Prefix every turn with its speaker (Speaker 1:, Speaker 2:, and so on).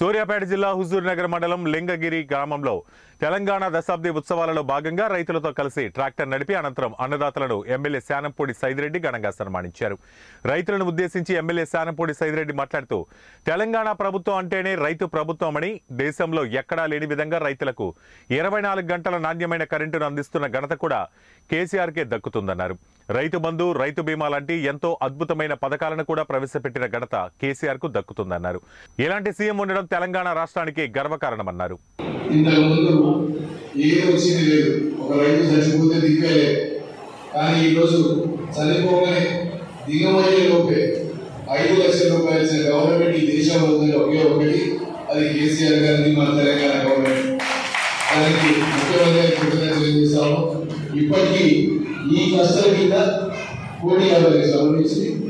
Speaker 1: సూర్యాపేట జిల్లా హుజూర్ నగర్ మండలం లింగగిరి గ్రామంలో తెలంగాణ దశాబ్ది ఉత్సవాలలో భాగంగా రైతులతో కలిసి ట్రాక్టర్ నడిపి అనంతరం అన్నదాతలను ఎమ్మెల్యే శానంపూడి సైదిరెడ్డి ఘనంగా సన్మానించారు రైతులను ఉద్దేశించి ఎమ్మెల్యే శానంపూడి సైదిరెడ్డి మాట్లాడుతూ తెలంగాణ ప్రభుత్వం అంటేనే రైతు ప్రభుత్వం అని దేశంలో ఎక్కడా లేని విధంగా రైతులకు ఇరవై నాలుగు గంటల నాణ్యమైన కరెంటును అందిస్తున్న ఘనత కూడా కేసీఆర్కే దక్కుతుందన్నారు రైతు బంధు రైతు బీమా లాంటి ఎంతో అద్భుతమైన పథకాలను కూడా ప్రవేశపెట్టిన ఘనత కేసీఆర్ కు దక్కుతుందన్నారు ఇలాంటి సీఎం ఉండడం తెలంగాణ రాష్ట్రానికి గర్వకారణమన్నారు
Speaker 2: ఇంతకు ముందు ఏది వచ్చింది లేదు ఒక రైతు చచ్చిపోతే దిక్కేలే కానీ ఈరోజు చనిపోగానే దిగమయ్యే లోపే ఐదు లక్షల రూపాయలు ఇచ్చిన గవర్నమెంట్ ఈ దేశంలో ఉందని ఒకే ఒకటి అది కేసీఆర్ గారిది మన తెలంగాణ గవర్నమెంట్ దానికి ముఖ్యమంత్రి గారికి కృతజ్ఞతలు తెలియజేస్తాము ఇప్పటికీ ఈ కష్టం కింద కోటి యాభై లక్షలు ఇచ్చి